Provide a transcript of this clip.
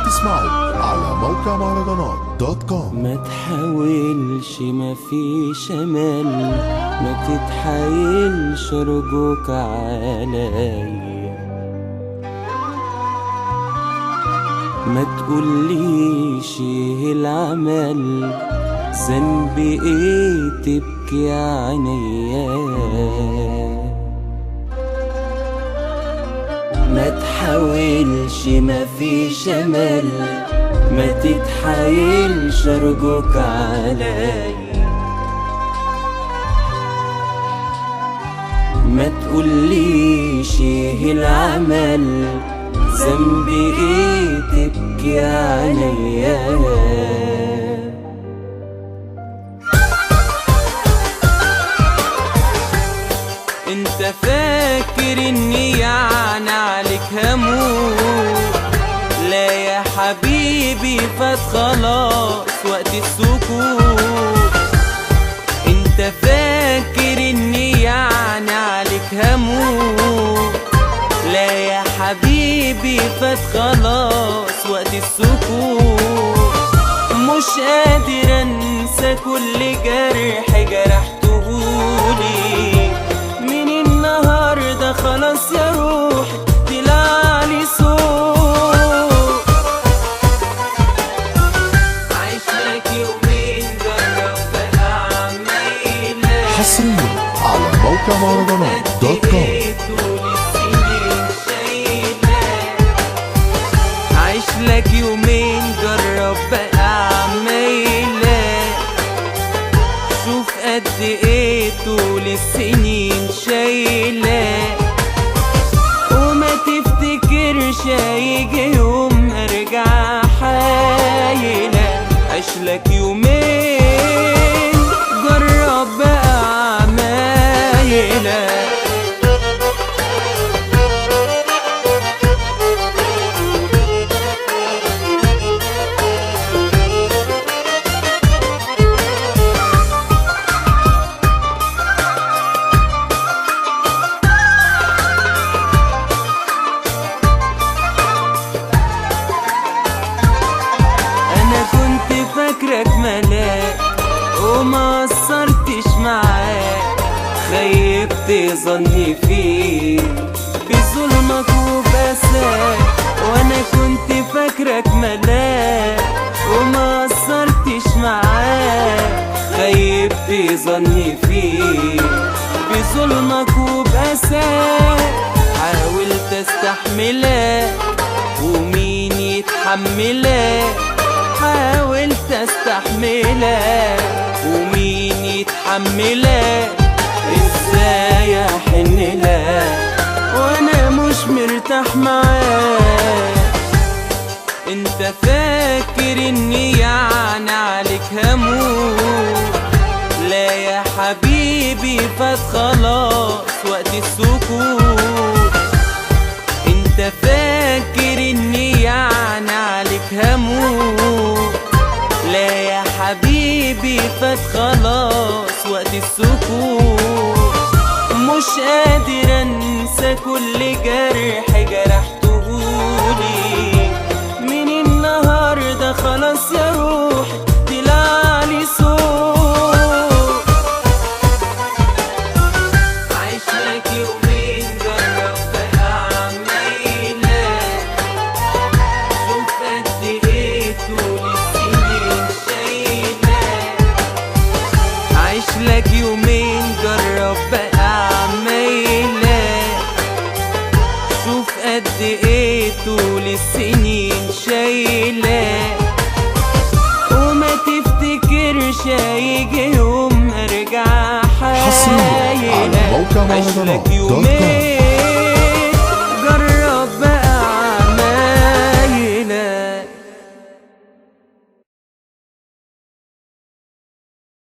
تسمعوا على موقع مهرجانات دوت كوم ما تحاولش ما فيش امل ما تتحايلش ارجوك عليا ما تقوليش ايه العمل ذنبي ايه تبكي عينيا ما تحاولش ما فيش امل ما تتحايلش ارجوك عليا ما تقوليش ايه العمل ذنبي ايه تبكي عليا انت فاكر اني يعني عليك هموت لا يا حبيبي فات خلاص وقت السكوت انت فاكر اني يعني عليك هموت لا يا حبيبي فات خلاص وقت السكوت مش قادر انسى كل جرح جرحتهولي من النهارده خلاص يا روح طلع لي صوت عايش لك يومين جرب بقى عمايلك حصريا على موقع مهرجانات دوت كوم عيش لك يومين جرب بقى عمايلك شوف قد ايه طول السنين شايلك وما تفتكرش هيجي يوم ارجع حايلك عيش لك يومين جرب بقى عمايلك انا كنت فاكرك ملاك وما قصرتش معاك خيبت ظني فيك بظلمك وبساك وانا كنت فاكرك ملاك وما قصرتش معاك خيبت ظني فيك بظلمك وبساك حاولت استحملك ومين يتحملك حاولت استحملك ومين يتحملك ازاي احن لك وانا مش مرتاح معاك انت فاكر اني يعني عليك هموت لا يا حبيبي فات خلاص وقت السكوت انت فاكر اني يعني عليك هموت لا يا حبيبي فات خلاص وقت السكوت مش قادر انسى كل جرح جرحتهولي من النهارده خلاص يا روح طلع لي صوت عايش لك يومين جرب بقى عمايلك شوف قد ايه طول السنين شايلك عايش لك يومين جرب بقى عمايلك شوف قد ايه طول السنين شايلك وما تفتكرش هيجي يوم ارجع حصرياً على حايلك موقع عيش مهرجانات لك دوت كوم. يومين